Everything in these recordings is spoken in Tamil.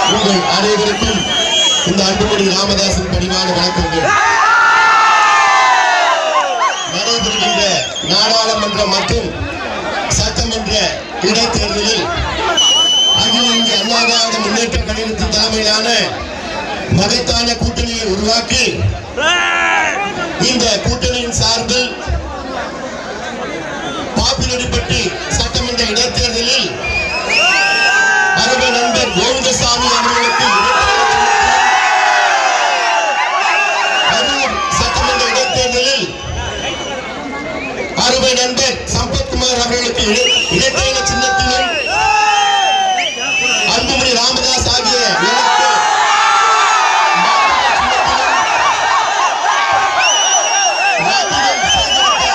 உங்கள் அனைவருக்கும் இந்த அன்புமணி ராமதாசின் பணிவான வணக்கங்கள் நடைபெறுகின்ற நாடாளுமன்ற மற்றும் சட்டமன்ற இடைத்தேர்தலில் அகில இந்திய அண்ணா திராவிட முன்னேற்ற கழகத்தின் தலைமையிலான மகத்தான கூட்டணியை உருவாக்கி இந்த கூட்டணியின் சார்பில் பாப்பிரெட்டிப்பட்டி சட்டமன்ற இடைத்தேர்தலில் அருமை நண்பர் கோவிந்தசாமி அவர்களுக்கு அரூர் சட்டமன்ற இடைத்தேர்தலில் அருமை நண்பர் சம்பத்குமார் அவர்களுக்கு இடை- இடைத்தேர்தல சின்னத்திலும் அன்புமணி ராமதாஸ் ஆகிய எனக்கு வாக்குகள் சேகரிக்க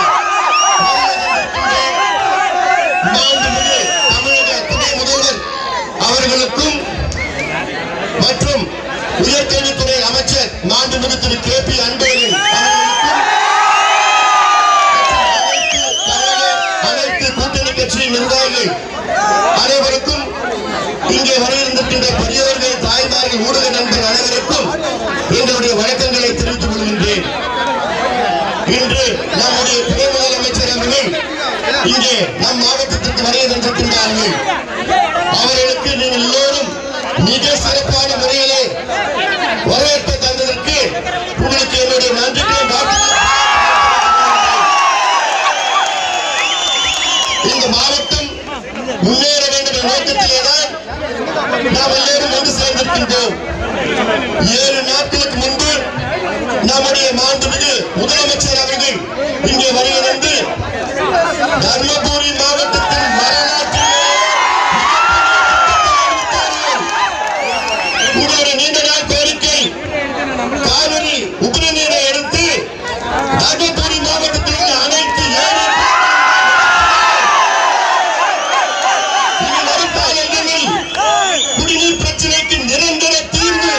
மாண்புமிகு தமிழக துணை முதல்வர் அவர்களுக்கும் மற்றும் உயர்கல்வித்துறை அமைச்சர் மாண்புமிகு திரு கே பி அன்பழகன் அவர்களுக்கும் மற்றும் அனைத்து கழக, அனைத்து கூட்டணி கட்சியின் நிர்வாகிகள் அனைவருக்கும் இங்கே வருகின்ற பெரியவர்கள் தாய்மார்கள் ஊடக நண்பர் அனைவருக்கும் எங்களுடைய வணக்கங்களை தெரிவித்துக் கொள்கின்றேன் இன்று நம்முடைய துணை முதலமைச்சர் அவர்கள் இங்கே நம் மாவட்டத்திற்கு வருகை தந்திருக்கின்றார்கள் அவர்களுக்கு நீங்கள் எல்லோரும் மிக சிறப்பான முறையிலே வரவேற்பை தந்ததற்கு உங்களுக்கு என்னுடைய நன்றிகளையும் வாழ்த்துக்களையும் இந்த மாவட்டம் முன்னேற வேண்டும் என்ற நோக்கத்திலேதான் நாம் எல்லோரும் வந்து சேர்ந்திருக்கின்றோம் ஏழு நாட்களுக்கு முன்பு நம்முடைய மாண்புமிகு முதலமைச்சர் அவர்கள் இங்கே வருகை தந்து தர்மபுரி மாவட்டத்தின் வரலாற்றிலே உங்களுடைய நீண்ட நாள் கோரிக்கை காவிரி உபரி நீரை எடுத்து தர்மபுரி மாவட்டத்தில் உள்ள அனைத்து ஏழை இனி வரும் காலங்களில் குடிநீர் பிரச்சனைக்கு நிரந்தர தீர்வு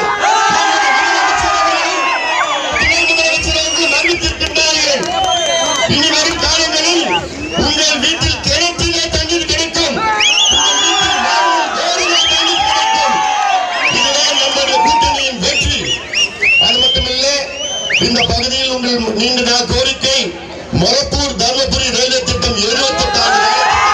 நமது முதலமைச்சர் அவர்களும் துணை முதலமைச்சர் அவர்களும் அறிவித்திருக்கின்றார்கள் இனி வரும் காலங்களில் உங்கள் வீட்டில் கிணற்றிலே தண்ணீர் கிடைக்கும் உங்கள் வீட்டில் வாயில் போரிலே தண்ணீர் கிடைக்கும் இதுதான் நம்முடைய கூட்டணியின் வெற்றி அது மட்டுமல்ல இந்த பகுதியில் உங்கள் நீண்ட நாள் கோரிக்கை மொரப்பூர் தர்மபுரி ரயில்வே திட்டம் எழுபத்தெட்டு ஆண்டு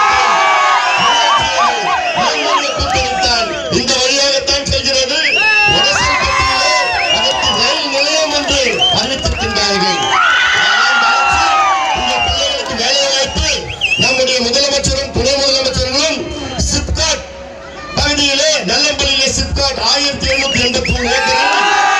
நம்முடைய கூட்டணித்தான் இந்த வழியாகத்தான் செல்கிறது உரசல்பட்டியிலே அதற்கு ரயில் நிலையம் என்று அறிவித்திருக்கின்றார்கள் இதெல்லாம் வளர்ச்சி, உங்கள் பிள்ளைகளுக்கு வேலைவாய்ப்பு நம்முடைய முதலமைச்சரும் துணை முதலமைச்சர்களும் சிப்காட் பகுதியிலே நல்லம்பள்ளியிலே சிப்காட் ஆயிரத்தி எழுநூத்தி எண்பத்தி மூணு ஏக்கரில்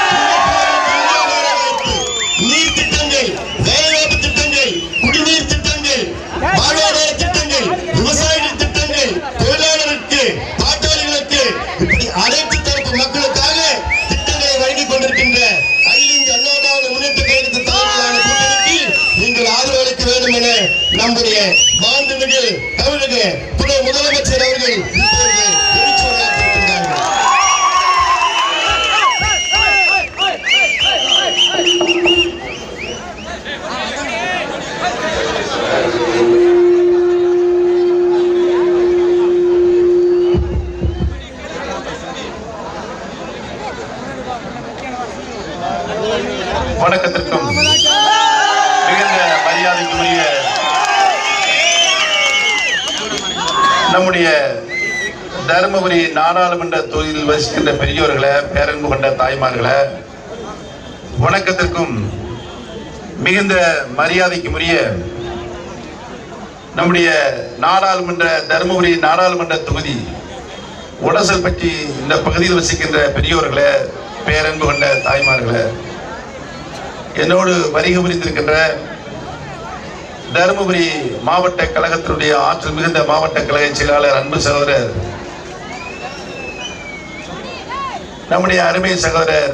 நீர் திட்டங்கள் வேலைவாய்ப்பு திட்டங்கள் குடிநீர் திட்டங்கள் வாழ்வாதார திட்டங்கள் விவசாயிகள் திட்டங்கள் தொழிலாளருக்கு பாட்டாளிகளுக்கு இப்படி அனைத்து தரப்பு மக்களுக்காக திட்டங்களை வழங்கிக் கொண்டிருக்கின்ற அகில இந்திய அண்ணா திராவிட முன்னேற்ற கழகத்தின் தலைமையிலான கூட்டணிக்கு நீங்கள் ஆதரவு அளிக்க வேண்டும் என நம்முடைய மாண்புமிகு தமிழக துணை முதலமைச்சர் அவர்கள் இப்பொழுது எழுச்சியுரையாற்றிருக்கின்றார்கள் வணக்கத்திற்கும் மிகுந்த மரியாதைக்குரிய நம்முடைய தருமபுரி நாடாளுமன்ற தொகுதியில் வசிக்கின்ற பெரியோர்களை பேரன்பு கொண்ட தாய்மார்களை வணக்கத்திற்கும் மிகுந்த மரியாதைக்குரிய நம்முடைய நாடாளுமன்ற தருமபுரி நாடாளுமன்ற தொகுதி உடசல் பற்றி இந்த பகுதியில் வசிக்கின்ற பெரியோர்களை பேரன்பு கொண்ட தாய்மார்களை என்னோடு வருகை புரிந்திருக்கின்ற தருமபுரி மாவட்ட கழகத்தினுடைய ஆற்றல் மிகுந்த மாவட்ட கழக செயலாளர் அன்பு சகோதரர் நம்முடைய அருமை சகோதரர்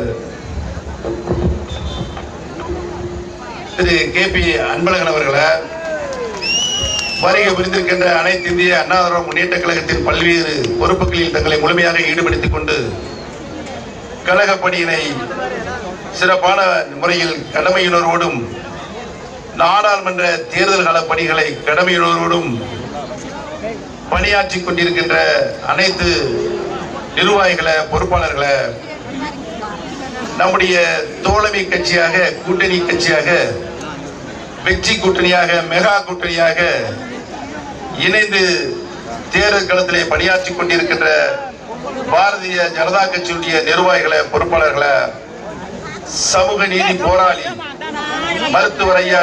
திரு கே பி அன்பழகன் அவர்களை வருகை புரிந்திருக்கின்ற அனைத்து இந்திய அண்ணா திராவிட முன்னேற்ற கழகத்தின் பல்வேறு பொறுப்புகளில் தங்களை முழுமையாக ஈடுபடுத்திக் கொண்டு கழக பணியினை சிறப்பான முறையில் கடமையுணர்வோடும் நாடாளுமன்ற தேர்தல் கால பணிகளை கடமையுணர்வோடும் பணியாற்றிக் கொண்டிருக்கின்ற அனைத்து நிர்வாகிகளை பொறுப்பாளர்களை நம்முடைய தோழமை கட்சியாக கூட்டணி கட்சியாக வெற்றி கூட்டணியாக மெகா கூட்டணியாக இணைந்து தேர்தல் களத்திலே பணியாற்றி கொண்டிருக்கின்ற பாரதிய ஜனதா கட்சியுடைய நிர்வாகிகளை பொறுப்பாளர்களை சமூக நீதி போராளி மருத்துவர் ஐயா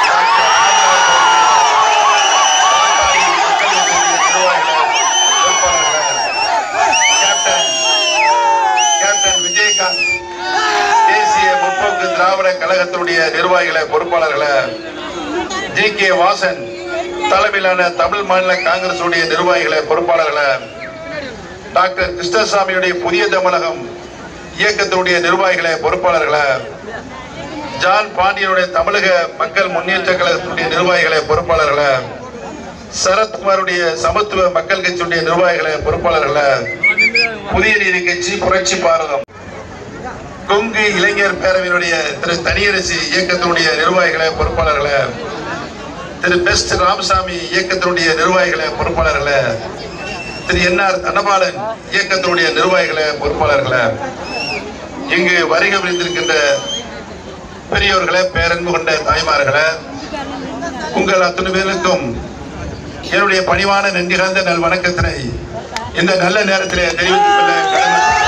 கேப்டன் கேப்டன் விஜயகாந்த் தேசிய முற்போக்கு திராவிட கழகத்தினுடைய நிர்வாகிகளை பொறுப்பாளர்களை ஜி கே வாசன் தலைமையிலான தமிழ் மாநில காங்கிரஸ் உடைய நிர்வாகிகளை பொறுப்பாளர்களை டாக்டர் கிருஷ்ணசாமியுடைய புதிய தமிழகம் இயக்கத்தினுடைய நிர்வாகிகளை பொறுப்பாளர்களை ஜான் பாண்டியனுடைய தமிழக மக்கள் முன்னேற்ற கழகத்தினுடைய நிர்வாகிகளை பொறுப்பாளர்களை சரத்குமாருடைய சமத்துவ மக்கள் கட்சியுடைய நிர்வாகிகளை பொறுப்பாளர்களை புதிய நீதி கட்சி புரட்சி பாரதம் கொங்கு இளைஞர் பேரவையினுடைய திரு தனியரசு இயக்கத்தினுடைய நிர்வாகிகளை பொறுப்பாளர்களை திரு பெஸ்ட் ராமசாமி இயக்கத்தினுடைய நிர்வாகிகளை பொறுப்பாளர்களை திரு என்ஆர் தனபாலன் இயக்கத்தினுடைய நிர்வாகிகளை பொறுப்பாளர்களை இங்கு வருகை புரிந்திருக்கின்ற பெரியோர்களே பேரன்பு கொண்ட தாய்மார்களே உங்கள் அத்தனை பேருக்கும் என்னுடைய பணிவான நன்றி கலந்த நல் வணக்கத்தினை இந்த நல்ல நேரத்திலே தெரிவித்துக் கொள்ள கடமைப்பட்டிருக்கிறேன்.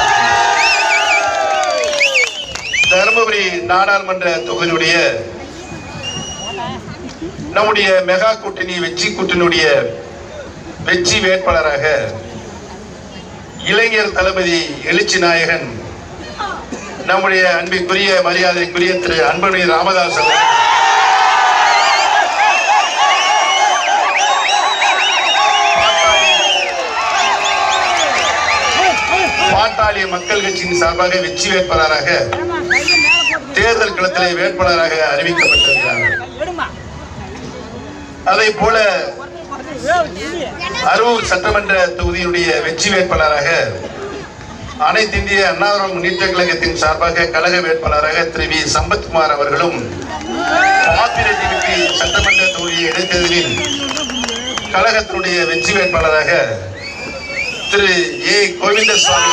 தருமபுரி நாடாளுமன்ற தொகுதியுடைய நம்முடைய மெகா கூட்டணி வெற்றி கூட்டணியுடைய வெற்றி வேட்பாளராக இளைஞர் தளபதி எழுச்சி நாயகன் நம்முடைய அன்பிற்குரிய மரியாதைக்குரிய திரு அன்புமணி ராமதாஸ் அவர்கள் பாட்டாளி பாட்டாளி மக்கள் கட்சியின் சார்பாக வெற்றி வேட்பாளராக தேர்தல் களத்திலே வேட்பாளராக அறிவிக்கப்பட்டிருக்கிறார்கள் அதை போல அரூர் சட்டமன்ற தொகுதியினுடைய வெற்றி வேட்பாளராக அனைத்து இந்திய அண்ணாதிராவிட முன்னேற்ற கழகத்தின் சார்பாக கழக வேட்பாளராக திரு வி சம்பத்குமார் அவர்களும் பாப்பிரெட்டிவிட்டி சட்டமன்ற தொகுதி இடைத்தேர்தலில் கழகத்தினுடைய வெற்றி வேட்பாளராக திரு ஏ கோவிந்தசாமி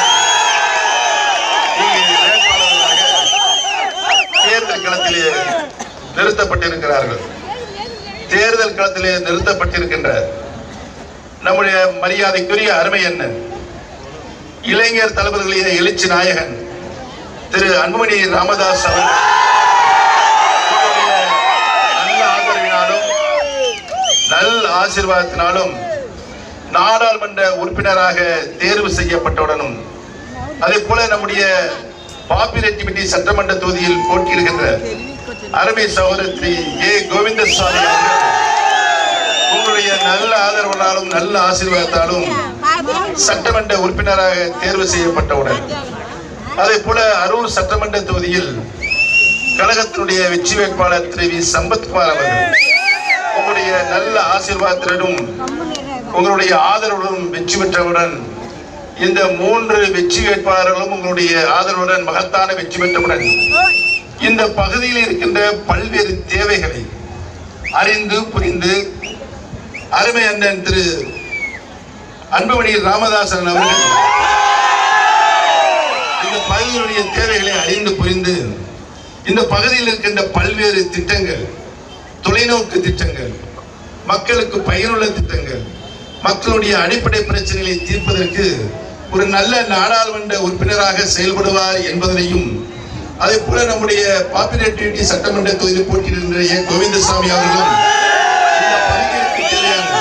இங்கு வேட்பாளர்களாக தேர்தல் களத்திலே நிறுத்தப்பட்டிருக்கிறார்கள் தேர்தல் களத்திலே நிறுத்தப்பட்டிருக்கின்ற நம்முடைய மரியாதைக்குரிய அருமை என்ன இளைஞர் தலைவர்களுடைய எழுச்சி நாயகன் திரு அன்புமணி ராமதாஸ் அவர்கள் உங்களுடைய நல்ல ஆதரவினாலும் நல்ல ஆசீர்வாதத்தினாலும் நாடாளுமன்ற உறுப்பினராக தேர்வு செய்யப்பட்டவுடனும் அதே போல நம்முடைய பாப்பிரெட்டிப்பட்டி சட்டமன்ற தொகுதியில் போட்டியிடுகின்ற அருமை சகோதரி ஏ கோவிந்தசாமி அவர்கள் உங்களுடைய நல்ல ஆதரவினாலும் நல்ல ஆசீர்வாதத்தாலும் சட்டமன்ற உறுப்பினராக தேர்வு செய்யப்பட்டவுடன் அதே போல அரூர் சட்டமன்ற தொகுதியில் கழகத்தினுடைய வெற்றி வேட்பாளர் திரு வி சம்பத்குமார் அவர்கள் உங்களுடைய நல்ல ஆசீர்வாதத்துடனும் உங்களுடைய ஆதரவுடன் வெற்றி பெற்றவுடன் இந்த மூன்று வெற்றி வேட்பாளர்களும் உங்களுடைய ஆதரவுடன் மகத்தான வெற்றி பெற்றவுடன் இந்த பகுதியில் இருக்கின்ற பல்வேறு தேவைகளை அறிந்து புரிந்து அருமை அண்ணன் திரு அன்புமணி ராமதாசன் அவர்கள் இந்த பகுதியினுடைய தேவைகளை அறிந்து புரிந்து இந்த பகுதியில் இருக்கின்ற பல்வேறு திட்டங்கள் தொலைநோக்கு திட்டங்கள் மக்களுக்கு பயனுள்ள திட்டங்கள் மக்களுடைய அடிப்படை பிரச்சனைகளை தீர்ப்பதற்கு ஒரு நல்ல நாடாளுமன்ற உறுப்பினராக செயல்படுவார் என்பதனையும் அதே போல நம்முடைய பாப்பிரெட்டிவிட்டி சட்டமன்ற தொகுதியில் போட்டியிடுகின்ற ஏ. கோவிந்தசாமி அவர்களும் இந்த பகுதிக்கு தேவையான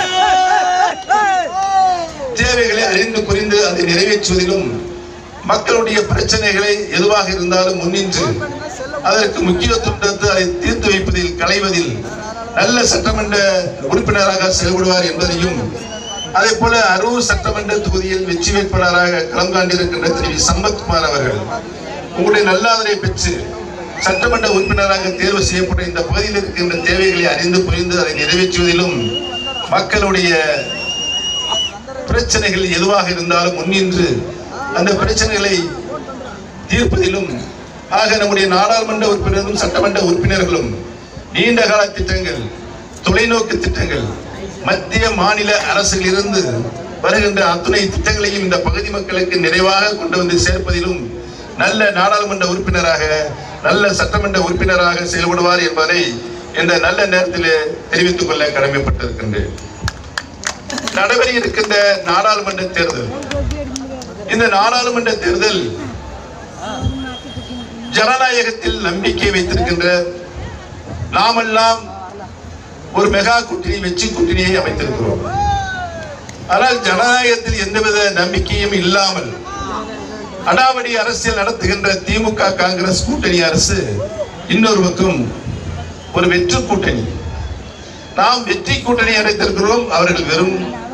தேவைகளை அறிந்து புரிந்து அதை நிறைவேற்றுவதிலும் மக்களுடைய பிரச்சனைகளை எதுவாக இருந்தாலும் முன்னின்று அதற்கு முக்கியத்துவம் தந்து அதை தீர்த்து வைப்பதில் களைவதில் நல்ல சட்டமன்ற உறுப்பினராக செயல்படுவார் என்பதையும் அதே போல அரூர் சட்டமன்ற தொகுதியில் வெற்றி வேட்பாளராக களம் காண்டிருக்கின்ற திரு வி. சம்பத்குமார் அவர்கள் உங்களுடைய நல்லாதரை பெற்று சட்டமன்ற உறுப்பினராக தேர்வு செய்யப்பட்ட இந்த பகுதியில் இருக்கின்ற தேவைகளை அறிந்து புரிந்து அதை நிறைவேற்றுவதிலும் மக்களுடைய பிரச்சனைகள் எதுவாக இருந்தாலும் முன்னின்று அந்த பிரச்சனைகளை தீர்ப்பதிலும் ஆக நம்முடைய நாடாளுமன்ற உறுப்பினர்களும் சட்டமன்ற உறுப்பினர்களும் நீண்ட கால திட்டங்கள் தொலைநோக்கு திட்டங்கள் மத்திய மாநில அரசுகளிலிருந்து வருகின்ற அத்துணை திட்டங்களையும் இந்த பகுதி மக்களுக்கு நிறைவாக கொண்டு வந்து சேர்ப்பதிலும் நல்ல நாடாளுமன்ற உறுப்பினராக நல்ல சட்டமன்ற உறுப்பினராக செயல்படுவார் என்பதை இந்த நல்ல நேரத்தில் தெரிவித்துக் கொள்ள கடமைப்பட்டிருக்கின்றேன் நடைபெற இருக்கின்ற நாடாளுமன்ற தேர்தல் இந்த நாடாளுமன்ற தேர்தல் ஜனநாயகத்தில் நம்பிக்கை வைத்திருக்கின்ற நாமெல்லாம் ஒரு மெகா கூட்டணி வெற்றி கூட்டணியை அமைத்திருக்கிறோம் ஆனால் ஜனநாயகத்தில் எந்தவித நம்பிக்கையும் இல்லாமல் அடாவடி அரசியல் நடத்துகின்ற திமுக காங்கிரஸ் கூட்டணி அரசு இன்னொரு பக்கம் ஒரு வெற்று கூட்டணி நாம் வெற்றி கூட்டணி அமைத்திருக்கிறோம் அவர்கள் வெறும்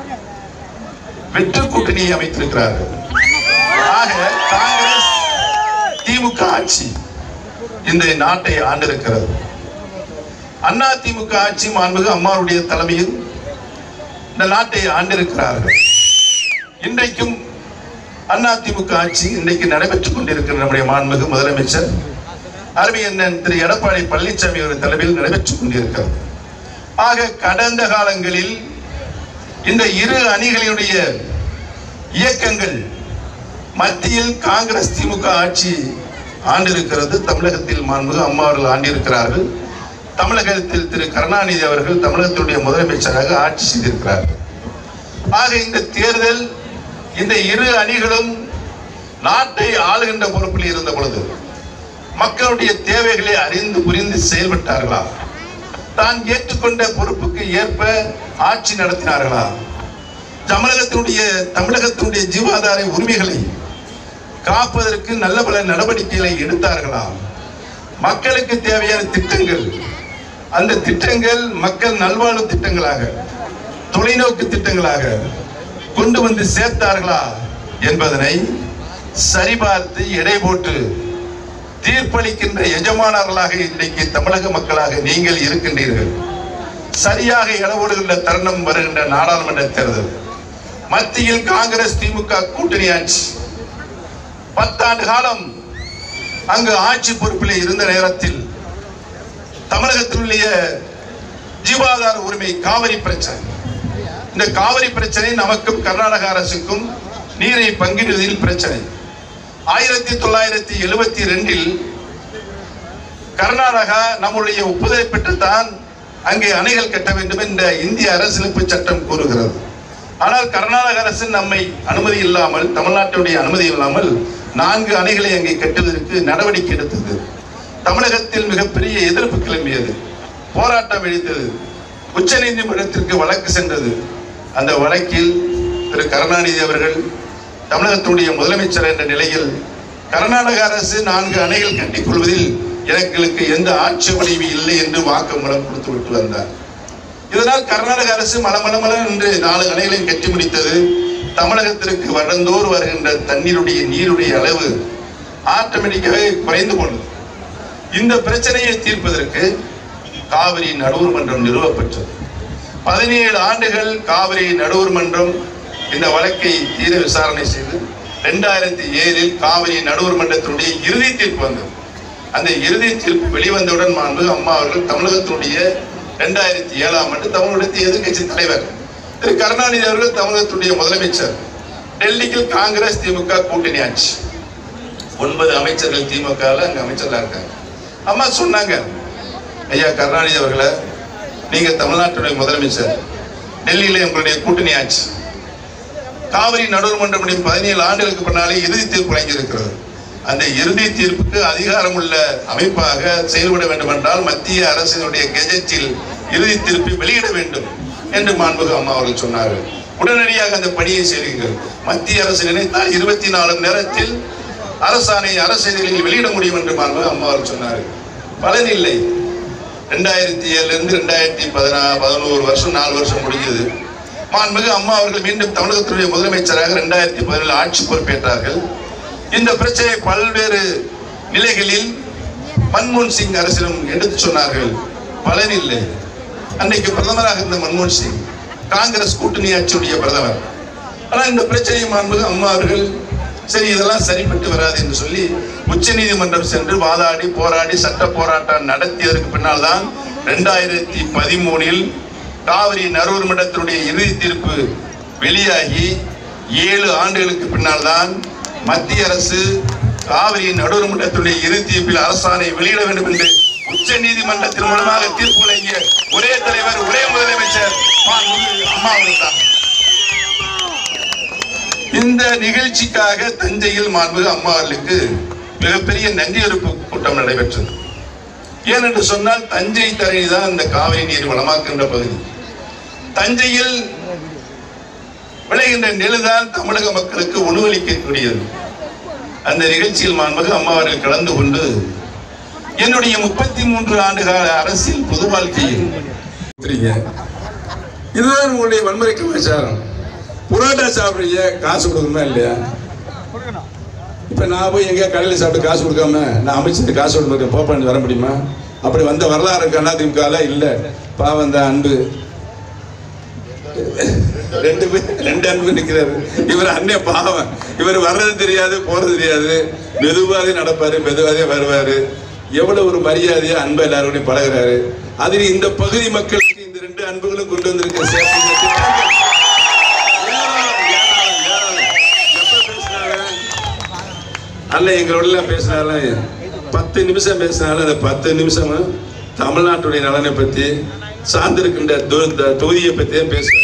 வெற்று கூட்டணியை அமைத்திருக்கிறார்கள் ஆக காங்கிரஸ் திமுக ஆட்சி இந்த நாட்டை ஆண்டிருக்கிறது அண்ணா திமுக ஆட்சி மாண்புகு அம்மாவுடைய தலைமையில் இந்த நாட்டை ஆண்டிருக்கிறார்கள் இன்றைக்கும் அண்ணா திமுக ஆட்சி இன்றைக்கு நடைபெற்றுக் கொண்டிருக்கிற நம்முடைய மாண்புகு முதலமைச்சர் அருமையண்ணன் திரு எடப்பாடி பழனிசாமி அவர்கள் தலைமையில் நடைபெற்றுக் கொண்டிருக்கிறது ஆக கடந்த காலங்களில் இந்த இரு அணிகளினுடைய இயக்கங்கள் மத்தியில் காங்கிரஸ் திமுக ஆட்சி ஆண்டிருக்கிறது தமிழகத்தில் மாண்புகு அம்மா அவர்கள் ஆண்டிருக்கிறார்கள் தமிழகத்தில் திரு கருணாநிதி அவர்கள் தமிழகத்துடைய முதலமைச்சராக ஆட்சி செய்திருக்கிறார்கள் ஆக இந்த தேர்தல் இந்த இரு அணிகளும் நாட்டை ஆளுகின்ற பொறுப்பில் இருந்த பொழுது மக்களுடைய தேவைகளை அறிந்து புரிந்து செயல்பட்டார்களா தான் ஏற்றுக்கொண்ட பொறுப்புக்கு ஏற்ப ஆட்சி நடத்தினார்களா தமிழகத்தினுடைய தமிழகத்தினுடைய ஜீவாதார உரிமைகளை காப்பதற்கு நல்ல பல நடவடிக்கைகளை எடுத்தார்களா மக்களுக்கு தேவையான திட்டங்கள் அந்த திட்டங்கள் மக்கள் நல்வாழ்வு திட்டங்களாக தொலைநோக்கு திட்டங்களாக கொண்டு வந்து சேர்த்தார்களா என்பதனை சரிபார்த்து எடை போட்டு தீர்ப்பளிக்கின்ற எஜமானர்களாக இன்றைக்கு தமிழக மக்களாக நீங்கள் இருக்கின்றீர்கள் சரியாக இடஒடுகின்ற தருணம் வருகின்ற நாடாளுமன்ற தேர்தல் மத்தியில் காங்கிரஸ் திமுக கூட்டணி ஆட்சி பத்தாண்டு காலம் அங்கு ஆட்சி பொறுப்பில் இருந்த நேரத்தில் தமிழகத்தினுடைய ஜீவாதார உரிமை காவிரி பிரச்சனை இந்த காவிரி பிரச்சனை நமக்கும் கர்நாடக அரசுக்கும் நீரை பங்கிடுவதில் பிரச்சனை ஆயிரத்தி தொள்ளாயிரத்தி எழுபத்தி ரெண்டில் கர்நாடகா நம்முடைய ஒப்புதலை பெற்றுத்தான் அங்கே அணைகள் கட்ட வேண்டும் என்ற இந்திய அரசியலமைப்பு சட்டம் கூறுகிறது ஆனால் கர்நாடக அரசு நம்மை அனுமதி இல்லாமல் தமிழ்நாட்டுடைய அனுமதி இல்லாமல் நான்கு அணைகளை அங்கே கட்டுவதற்கு நடவடிக்கை எடுத்தது தமிழகத்தில் மிகப்பெரிய எதிர்ப்பு கிளம்பியது போராட்டம் வெடித்தது உச்ச நீதிமன்றத்திற்கு வழக்கு சென்றது அந்த வழக்கில் திரு கருணாநிதி அவர்கள் தமிழகத்துடைய முதலமைச்சர் என்ற நிலையில் கர்நாடக அரசு நான்கு அணைகள் கட்டிக் கொள்வதில் எங்களுக்கு எந்த ஆட்சேபனையும் இல்லை என்று வாக்குமூலம் கொடுத்து விட்டு வந்தார் இதனால் கர்நாடக அரசு மலமலமல என்று நாலு அணைகளையும் கட்டி முடித்தது தமிழகத்திற்கு வருடந்தோறு வருகின்ற தண்ணீருடைய நீருடைய அளவு ஆட்டோமேட்டிக்காகவே குறைந்து போனது இந்த பிரச்சனையை தீர்ப்பதற்கு காவிரி நடுவர் மன்றம் நிறுவப்பட்டது பதினேழு ஆண்டுகள் காவிரி நடுவர் மன்றம் இந்த வழக்கை தீர விசாரணை செய்து ரெண்டாயிரத்தி ஏழில் காவிரி நடுவர் மன்றத்தினுடைய இறுதி தீர்ப்பு வந்தது அந்த இறுதி தீர்ப்பு வெளிவந்தவுடன் மாண்பு அம்மா அவர்கள் தமிழகத்தினுடைய ரெண்டாயிரத்தி ஏழாம் ஆண்டு தமிழகத்திய எதிர்க்கட்சி தலைவர் திரு கருணாநிதி அவர்கள் தமிழகத்துடைய முதலமைச்சர் டெல்லியில் காங்கிரஸ் திமுக கூட்டணி ஆட்சி ஒன்பது அமைச்சர்கள் திமுக அங்க அமைச்சர்களா இருக்காங்க அம்மா சொன்னாங்க ஐயா கருணாநிதி அவர்களே நீங்க தமிழ்நாட்டுடைய முதலமைச்சர் டெல்லியில உங்களுடைய கூட்டணி ஆட்சி காவிரி நடுவர் மன்றம் பதினேழு ஆண்டுகளுக்கு பின்னாலே இறுதி தீர்ப்பு வழங்கியிருக்கிறது அந்த இறுதி தீர்ப்புக்கு அதிகாரம் உள்ள அமைப்பாக செயல்பட வேண்டும் என்றால் மத்திய அரசினுடைய கெஜெட்டில் இறுதி தீர்ப்பை வெளியிட வேண்டும் என்று மாண்புக அம்மா அவர்கள் சொன்னார்கள் உடனடியாக அந்த பணியை செய்கிறீர்கள் மத்திய அரசு நினைத்தால் இருபத்தி நாலு மணி நேரத்தில் அரசாணை அரசியலில் வெளியிட முடியும் என்று மாண்புக அம்மா அவர்கள் சொன்னார்கள் பலன் இல்லை ரெண்டாயிரத்தி ஏழுல இருந்து ரெண்டாயிரத்தி பதினா பதினோரு வருஷம் நாலு வருஷம் முடிஞ்சது மாண்புமிகு அம்மா அவர்கள் மீண்டும் தமிழகத்துடைய முதலமைச்சராக ரெண்டாயிரத்தி பதினேழு ஆட்சி பொறுப்பேற்றார்கள் இந்த பிரச்சனை பல்வேறு நிலைகளில் மன்மோகன் சிங் அரசிடம் எடுத்து சொன்னார்கள் பலன் இல்லை அன்னைக்கு பிரதமராக இருந்த மன்மோகன் சிங் காங்கிரஸ் கூட்டணி ஆட்சியுடைய பிரதமர் ஆனால் இந்த பிரச்சனையை மாண்புமிகு அம்மா அவர்கள் சரி இதெல்லாம் சரிப்பட்டு வராது என்று சொல்லி உச்ச நீதிமன்றம் சென்று வாதாடி போராடி சட்ட போராட்டம் நடத்தியதற்கு பின்னால் தான் ரெண்டாயிரத்தி பதிமூணில் காவிரி நடுவர் மன்றத்தினுடைய இறுதி தீர்ப்பு வெளியாகி ஏழு ஆண்டுகளுக்கு பின்னால் தான் மத்திய அரசு காவிரியின் நடுவர்மன்றத்துடைய இறுதி தீர்ப்பில் அரசாணை வெளியிட வேண்டும் என்று உச்ச நீதிமன்றத்தின் மூலமாக தீர்ப்பு வழங்கிய ஒரே தலைவர் ஒரே முதலமைச்சர் மாண்புமிகு அம்மா அவர்கள் தான் இந்த நிகழ்ச்சிக்காக தஞ்சையில் மாண்புமிகு அம்மா அவர்களுக்கு மிகப்பெரிய நன்றியறுப்பு கூட்டம் நடைபெற்றது ஏனென்று சொன்னால் தஞ்சை தரை தான் இந்த காவிரி நீர் வளமாக்குகின்ற பகுதி தஞ்சையில் விளைகின்ற நெல்லுதான் தமிழக மக்களுக்கு உணவளிக்கக்கூடியது அந்த நிகழ்ச்சியில் மாண்புமிகு அம்மா அவர்கள் கலந்து கொண்டு என்னுடைய முப்பத்தி மூன்று ஆண்டுகால அரசியல் பொது வாழ்க்கையில் கொடுத்துறீங்க இதுதான் உங்களுடைய வன்முறை கலாச்சாரம் புரோட்டா சாப்பிடுறீங்க காசு கொடுக்கணுமா இல்லையா இப்ப நான் போய் எங்கேயா கடையில் சாப்பிட்டு காசு கொடுக்காம நான் அமைச்சர் காசு கொடுக்க போப்பான்னு வர முடியுமா அப்படி வந்த வரலாறு இருக்கு அதிமுக இல்ல பாவம் தான் அன்பு ரெண்டு பேர் ரெண்டு அன்பு நிக்கிறாரு இவர் அண்ணன் பாவம் இவர் வர்றது தெரியாது போறது தெரியாது மெதுவாகவே நடப்பாரு மெதுவாகவே வருவாரு எவ்வளவு ஒரு மரியாதையா அன்பு எல்லாரோடையும் பழகுறாரு அதில் இந்த பகுதி மக்களுக்கு இந்த ரெண்டு அன்புகளும் கொண்டு வந்திருக்க சேர்த்து இந்த திட்டங்கள் ஏராளம், ஏராளம், ஏராளம். எப்ப பேசினாலும் அல்ல எங்களோட எல்லாம் பேசினாலும் பத்து நிமிஷம் பேசினாலும் அந்த பத்து நிமிஷமும் தமிழ்நாட்டுடைய நலனை பத்தி சார்ந்திருக்கின்ற தொ- தொ- தொகுதியை பத்தியே பேசுவார்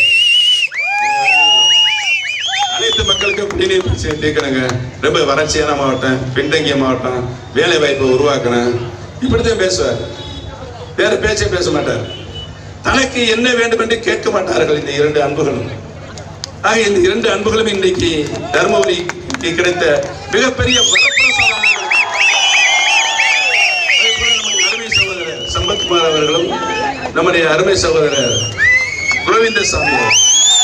அனைத்து மக்களுக்கும் குடிநீர் பிரச்சனை தீர்க்கணுங்க ரொம்ப வறட்சியான மாவட்டம் பின்தங்கிய மாவட்டம் வேலை வாய்ப்பை உருவாக்கணும் இப்படித்தான் பேசுவார் வேற பேச்சே பேச மாட்டார் தனக்கு என்ன வேண்டும் என்று கேட்க மாட்டார்கள் இந்த இரண்டு அன்புகளும் ஆக இந்த இரண்டு அன்புகளும் இன்றைக்கு தர்மபுரிக்கு கிடைத்த மிகப்பெரிய வரப்பிரசாதமாக இருக்கு. அதே போல நம்முடைய அருமை சகோதரர் சம்பத்குமார் அவர்களும் நம்முடைய அருமை சகோதரர் கோவிந்தசாமி அவர்கள்.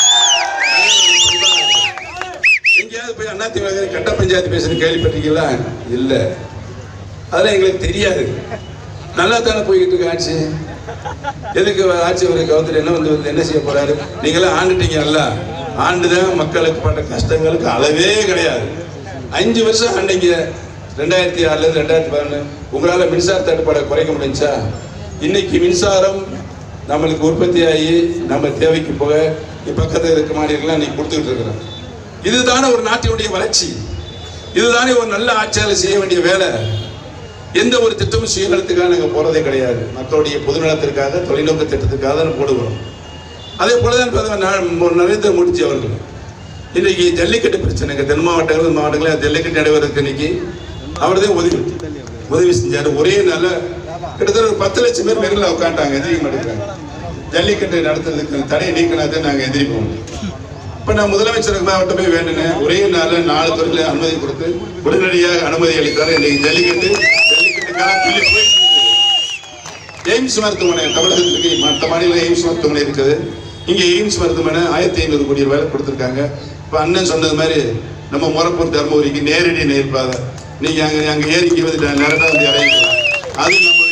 எங்கேயாவது போய் அதிமுக கட்ட பஞ்சாயத்து பேசுறது கேள்விப்பட்டிருக்கீங்களா இல்ல அதெல்லாம் எங்களுக்கு தெரியாது நல்லா தானே போய்கிட்டு இருக்கு ஆட்சி எதுக்கு ஆட்சி ஒரு கவுந்தர் என்ன வந்து வந்து என்ன செய்ய போறாரு நீங்களாம் ஆண்டுட்டீங்கல்ல ஆண்டுதான் மக்களுக்கு பட்ட கஷ்டங்களுக்கு அளவே கிடையாது அஞ்சு வருஷம் ஆண்டீங்க ரெண்டாயிரத்தி ஆறுல இருந்து ரெண்டாயிரத்தி பதினொன்று உங்களால மின்சார தட்டுப்பாடை குறைக்க முடிஞ்சா இன்னைக்கு மின்சாரம் நம்மளுக்கு உற்பத்தி ஆகி நம்ம தேவைக்கு போக பக்கத்தில் இருக்க மாநிலங்கள்லாம் இன்னைக்கு கொடுத்துக்கிட்டு இருக்கிறோம் இதுதானே ஒரு நாட்டினுடைய வளர்ச்சி இதுதானே ஒரு நல்ல ஆட்சியாளர் செய்ய வேண்டிய வேலை எந்த ஒரு திட்டமும் சுயநலத்துக்காக நாங்கள் போறதே கிடையாது மக்களுடைய பொதுநலத்திற்காக தொலைநோக்கு திட்டத்துக்காக தான் போடுகிறோம் அதே போலதான் பிரதமர் நா- நரேந்திர மோடிஜி அவர்கள் இன்னைக்கு ஜல்லிக்கட்டு பிரச்சனைங்க தென் மாவட்டங்கள் மாவட்டங்களில் ஜல்லிக்கட்டு நடைபெறதுக்கு இன்னைக்கு அவர் தான் உதவி உதவி செஞ்சாரு ஒரே நாள்ல கிட்டத்தட்ட ஒரு பத்து லட்சம் பேர் மேல உட்காந்துட்டாங்க எதிரிக்க மாட்டேங்கிறாங்க ஜல்லிக்கட்டு நடத்துறதுக்கு தடையை நீக்கினாதான் நாங்க எதிரிப்போம் இப்ப நான் முதலமைச்சருக்கு மாவட்ட போய் வேண்டினேன் ஒரே நாள்ல நாலு துறையில அனுமதி கொடுத்து உடனடியாக அனுமதி அளித்தார் இன்னைக்கு ஜல்லிக்கட்டு ஜல்லிக்கட்டுக்காக துள்ளி போயிட்டு இருக்கு. எய்ம்ஸ் மருத்துவமனை தமிழகத்துக்கு மற்ற மாநில எய்ம்ஸ் மருத்துவமனை இருக்குது இங்க எய்ம்ஸ் மருத்துவமனை ஆயிரத்தி ஐநூறு கோடி ரூபாய் கொடுத்துருக்காங்க இப்ப அண்ணன் சொன்னது மாதிரி நம்ம முறப்பூர் தர்மபுரிக்கு நேரடி நேர்பாதை நீங்க அங்க அங்க ஏறிக்கு வந்து நேரடா வந்து இறங்கிக்கலாம் அது நம்முடைய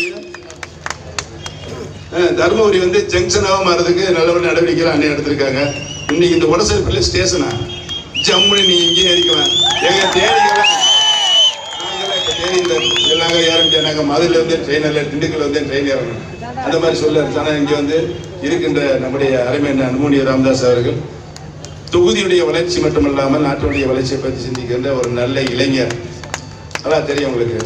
அஹ், தர்மபுரி வந்து ஜங்ஷனாக மாறதுக்கு நல்ல ஒரு நடவடிக்கைகள் அண்ணன் எடுத்திருக்காங்க இன்னைக்கு இந்த உடசரிப்பள்ளி ஸ்டேஷனா ஜம்முனு நீ இங்கேயே ஏறிக்கலாம் எங்க தேடிக்கலாம் நாங்கெல்லாம் இப்ப தேனியில எல்லாங்க ஏற முடியாது நாங்க மதுரையில வந்து ட்ரெயினில் திண்டுக்கல்ல வந்து ட்ரெயின் ஏறணும் அந்த மாதிரி சொல்ல ஆனா இங்க வந்து இருக்கின்ற நம்முடைய அருமை அண்ணன் அன்புமணி ராமதாஸ் அவர்கள் தொகுதியுடைய வளர்ச்சி மட்டுமல்லாமல் நாட்டினுடைய வளர்ச்சியை பற்றி சிந்திக்கின்ற ஒரு நல்ல இளைஞர் அதான் தெரியும் உங்களுக்கு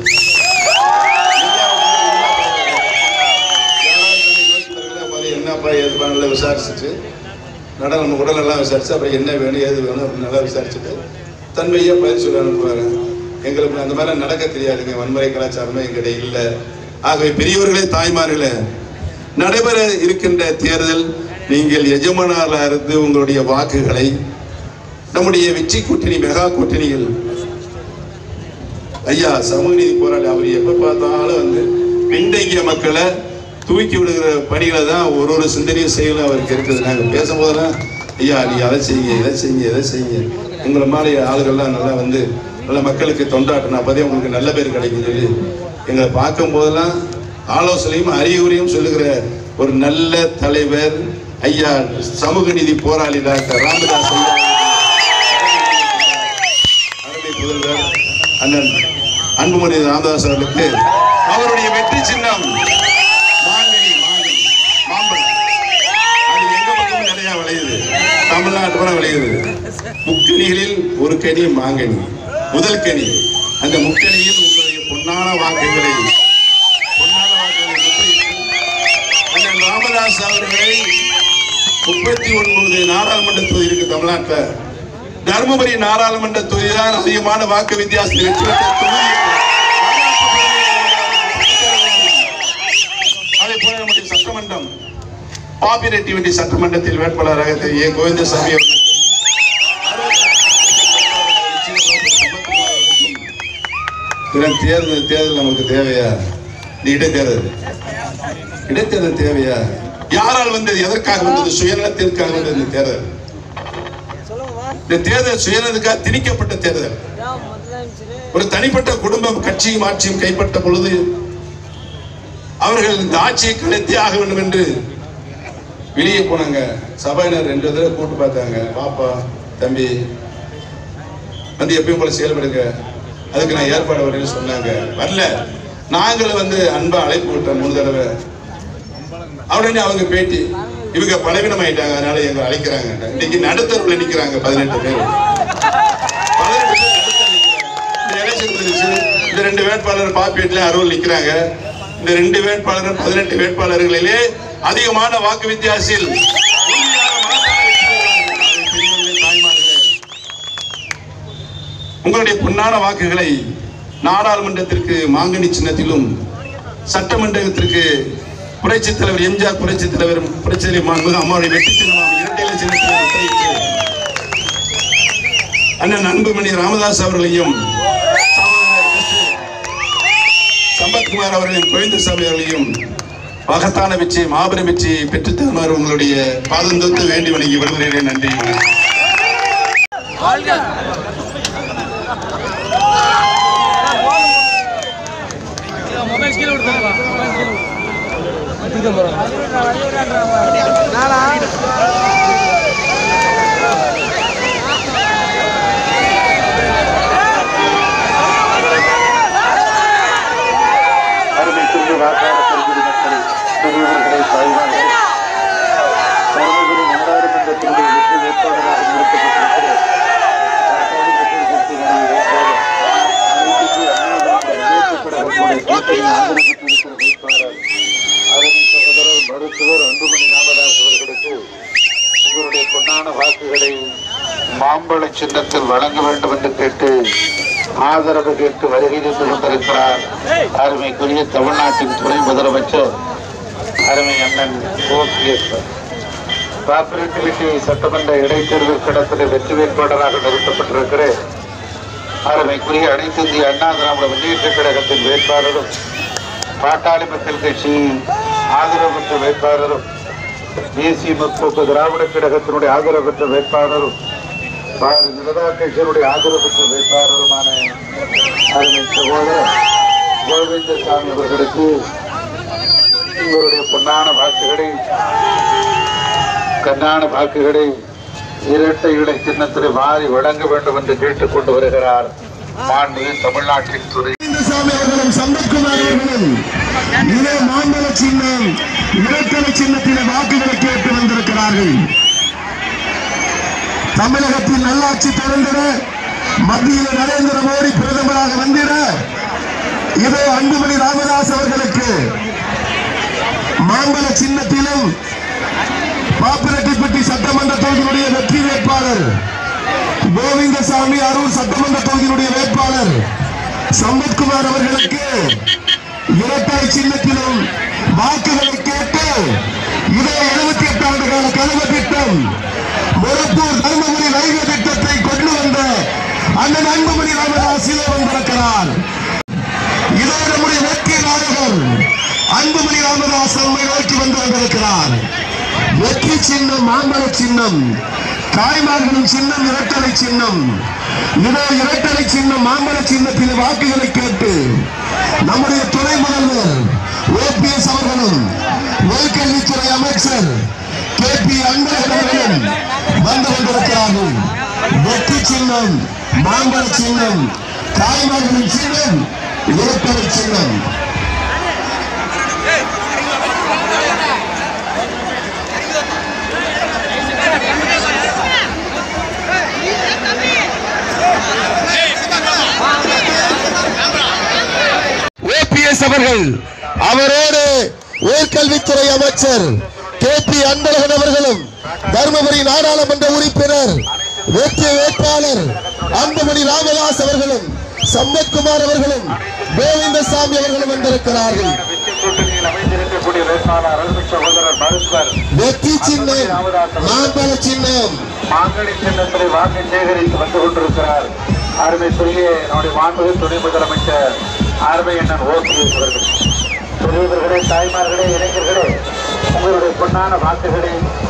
என்னப்பா ஏதுப்பா நல்லா விசாரிச்சுட்டு நட நம்ம உடலெல்லாம் விசாரிச்சு அப்புறம் என்ன வேணும் ஏது வேணும் அப்படின்னு நல்லா விசாரிச்சுட்டு தன்மையா பதில் சொல்ல அனுப்புவாங்க எங்களுக்கு அந்த மாதிரி நடக்க தெரியாதுங்க வன்முறை கலாச்சாரமே எங்கிட்ட இல்லை ஆகவே பெரியவர்களே தாய்மார்களே நடைபெற இருக்கின்ற தேர்தல் நீங்கள் எஜமானராக இருந்து உங்களுடைய வாக்குகளை நம்முடைய வெற்றி கூட்டணி மெகா கூட்டணியில் ஐயா சமூக நீதி போராளி அவர் எப்ப பார்த்தாலும் வந்து பின்தங்கிய மக்களை தூக்கி விடுகிற பணிகளை தான் ஒரு ஒரு சிந்தனையும் செயலும் அவருக்கு இருக்குது நாங்கள் பேசும்போதெல்லாம் ஐயா நீ அதை செய்யுங்க இதை செய்யுங்க இதை செய்யுங்க உங்களை மாதிரி ஆளுகள்லாம் நல்லா வந்து நல்ல மக்களுக்கு தொண்டாட்டணும் அப்போதே உங்களுக்கு நல்ல பேர் கிடைக்கும் சொல்லி எங்களை பார்க்கும் போதெல்லாம் ஆலோசனையும் அறிவுரையும் சொல்லுகிற ஒரு நல்ல தலைவர் ஐயா சமூக நீதி போராளி டாக்டர் ராமதாஸ் ஐயா அருமை புதல்வர் அண்ணன் அன்புமணி ராமதாஸ் அவர்களுக்கு அவருடைய வெற்றி சின்னம் மாங்கனி மாங்கனி மாம்பழம் அது எங்க பக்கமும் நிறைய விளையுது தமிழ்நாட்டு கூட விளையுது முக்கணிகளில் ஒரு கனி மாங்கனி முதல் கனி அந்த முக்கணியில் உங்களுடைய பொன்னான வாக்குகளை பொன்னான வாக்குகளை முத்திரையிட்டு அண்ணன் ராமதாஸ் அவர்களை முப்பத்தி ஒன்பது நாடாளுமன்ற தொகுதி இருக்கு தமிழ்நாட்டில் தருமபுரி நாடாளுமன்ற தொகுதி தான் அதிகமான வாக்கு வித்தியாசத்தில் வெற்றி பெற்ற தொகுதி அதே போல நம்முடைய சட்டமன்றம் பாப்பிரெட்டிவெட்டி சட்டமன்றத்தில் வேட்பாளராக திரு ஏ கோவிந்தசாமி அவர்களுக்கும் பிறகு தேர்தல் தேர்தல் நமக்கு தேவையா இந்த இடைத்தேர்தல் இடைத்தேர்தல் தேவையா யாரால் வந்தது எதற்காக வந்தது சுயநலத்திற்காக வந்தது இந்த தேர்தல் இந்த தேர்தல் சுயநலத்துக்காக திணிக்கப்பட்ட தேர்தல் ஒரு தனிப்பட்ட குடும்பம் கட்சியும் ஆட்சியும் கைப்பற்ற பொழுது அவர்கள் இந்த ஆட்சியை கலைத்தே ஆக வேண்டும் என்று வெளியே போனாங்க சபையினர் ரெண்டு தடவை கூட்டு பார்த்தாங்க பாப்பா தம்பி வந்து எப்பயும் போல செயல்படுங்க அதுக்கு நான் ஏற்பாடு வரேன்னு சொன்னாங்க வரல நாங்களும் வந்து அன்பா அழைப்பு விட்டோம் மூணு தடவை உடனே அவங்க பேட்டி இவங்க பலவீனம் ஆயிட்டாங்க அதனால எங்களை அழைக்கிறாங்க இன்னைக்கு நடுத்தருவில் நிக்கிறாங்க பதினெட்டு பேர் பதினெட்டு பேர் நடுத்தருவுல நிக்கிறாங்க. இந்த எலெக்ஷன் வந்துருச்சு இந்த ரெண்டு வேட்பாளர் பாப்பேட்ல அறுபது நிக்கிறாங்க இந்த ரெண்டு வேட்பாளரும் பதினெட்டு வேட்பாளர்களிலே அதிகமான வாக்கு வித்தியாசத்தில் உறுதியான மாற்றம் வெற்றி பெறுவார்கள். அதை பெரியவர்களே, தாய்மார்களே, உங்களுடைய பொன்னான வாக்குகளை நாடாளுமன்றத்திற்கு மாங்கனி சின்னத்திலும் சட்டமன்றத்திற்கு புரட்சி தலைவர் எம்ஜிஆர் புரட்சி தலைவர் புரட்சி தலைவர் மாண்புமிகு அம்மாவுடைய வெற்றி சின்னமாக இரட்டை இலை சின்னத்தில் முத்திரையிட்டு அண்ணன் அன்புமணி ராமதாஸ் அவர்களையும் சகோதரர் எஸ். சம்பத்குமார் அவர்களையும் கோவிந்தசாமி அவர்களையும் மகத்தான வெற்றி மாபெரும் வெற்றி பெற்றுத் தருமாறு உங்களுடைய பாதம் தொட்டு வேண்டி வணங்கி விடுகிறேன் நன்றி வணக்கம். ಮೊಬೈಲ್ ಕೀழே விடுறா ಮೊಬೈಲ್ கீழே விடு நானா அருமைக்குரிய வாக்காளர் பெருங்குடி மக்களே பெரியவர்களே தாய்மார்களே தருமபுரி நாடாளுமன்றத்தினுடைய வெற்றி வேட்பாளராக நிறுத்தப்பட்டிருக்கிற தற்காலிக தேர்தலுக்கான வேட்பாளர் அனைத்து அண்ணா திராவிட முன்னேற்றக் கழகத்தினுடைய கூட்டணி ஆதரவு பெற்றிருக்கிற வேட்பாளர் அருமை சகோதரர் மருத்துவர் அன்புமணி ராமதாஸ் அவர்களுக்கு உங்களுடைய பொன்னான வாக்குகளை மாம்பழ சின்னத்தில் வழங்க வேண்டும் என்று கேட்டு ஆதரவு கேட்டு வருகை தந்து கொண்டிருக்கிறார் அருமைக்குரிய தமிழ்நாட்டின் துணை முதலமைச்சர் அருமை அண்ணன் ஓபிஎஸ் பாப்பிரெட்டிவிட்டி சட்டமன்ற இடைத்தேர்தல் கடத்தில் வெற்றி வேட்பாளராக நிறுத்தப்பட்டிருக்கிற அருமைக்குரிய அனைத்து இந்திய அண்ணா திராவிட முன்னேற்ற கழகத்தின் வேட்பாளரும் பாட்டாளி மக்கள் கட்சி ஆதரவு பெற்ற வேட்பாளரும் தேசிய முற்போக்கு திராவிட கழகத்தினுடைய ஆதரவு பெற்ற வேட்பாளரும் பாரதிய ஜனதா கட்சியினுடைய ஆதரவு பெற்ற வேட்பாளருமான அருமை சகோதரர் கோவிந்தசாமி அவர்களுக்கு உங்களுடைய பொன்னான வாக்குகளை கண்ணான வாக்குகளை இரட்டை இடை சின்னத்தில் மாறி வழங்க வேண்டும் என்று கேட்டுக் கொண்டு வருகிறார் மாண்பு தமிழ்நாட்டின் துணை கோவிந்தசாமி அவர்களும் சம்பத்குமார் அவர்களும் இதே மாம்பழ சின்னம் இரட்டலை சின்னத்திலே வாக்குகளை கேட்டு வந்திருக்கிறார்கள் தமிழகத்தில் நல்லாட்சி தொடர்ந்திட மத்தியில் நரேந்திர மோடி பிரதமராக வந்திட இதோ அன்புமணி ராமதாஸ் அவர்களுக்கு மாம்பழ சின்னத்திலும் பாப்பிரெட்டிப்பட்டி சட்டமன்ற தொகுதியினுடைய வெற்றி வேட்பாளர் கோவிந்தசாமி அரூர் சட்டமன்ற தொகுதியினுடைய வேட்பாளர் சம்பத்குமார் அவர்களுக்கு இரட்டை சின்னத்திலும் வாக்குகளை கேட்டு இதே எழுபத்தி எட்டு ஆண்டு கால கனவு திட்டம் மொரப்பூர் தர்மபுரி ரயில்வே திட்டத்தை கொண்டு வந்த அண்ணன் அன்புமணி ராமதாசிலே வந்திருக்கிறார் இதோ நம்முடைய வெற்றி நாயகர் அன்புமணி ராமதாஸ் நம்மை நோக்கி வந்து வந்திருக்கிறார் வெற்றி சின்னம் மாம்பழ சின்னம் தாய்மார்களின் சின்னம் இரட்டலை சின்னம் இதோ இரட்டலை சின்னம் மாம்பழ சின்னத்தில் வாக்குகளை கேட்டு நம்முடைய துணை முதல்வர் ஓபிஎஸ் அவர்களும் உயர்கல்வித்துறை அமைச்சர் கே பி அன்பழகன் அவர்களும் வந்து கொண்டிருக்கிறார்கள் வெற்றி சின்னம் மாம்பழ சின்னம் தாய்மார்களின் சின்னம் இரட்டலை சின்னம் ஏய் ராமதாஸ் அவர்கள் அவரோடு உயர்கல்வித்துறை அமைச்சர் கே பி அன்பழகன் அவர்களும் தருமபுரி நாடாளுமன்ற உறுப்பினர் வெற்றி வேட்பாளர் அன்புமணி ராமதாஸ் அவர்களும் சம்பத்குமார் அவர்களும் கோவிந்தசாமி அவர்களும் வந்திருக்கிறார்கள் வெற்றி கூட்டணியில் அமைந்திருக்கக்கூடிய வேட்பாளர் அருள்மிகு சகோதரர் மருத்துவர் வெற்றி சின்னம் மாம்பழ சின்னம் மாங்கனி சின்னத்திலே வாக்கு சேகரித்து வந்து கொண்டிருக்கிறார் அருமைக்குரிய நம்முடைய மாண்புமிகு துணை முதலமைச்சர் அருமை அண்ணன் ஓபிஎஸ் அவர்கள் பெரியவர்களே தாய்மார்களே இளைஞர்களே உங்களுடைய பொன்னான வாக்குகளை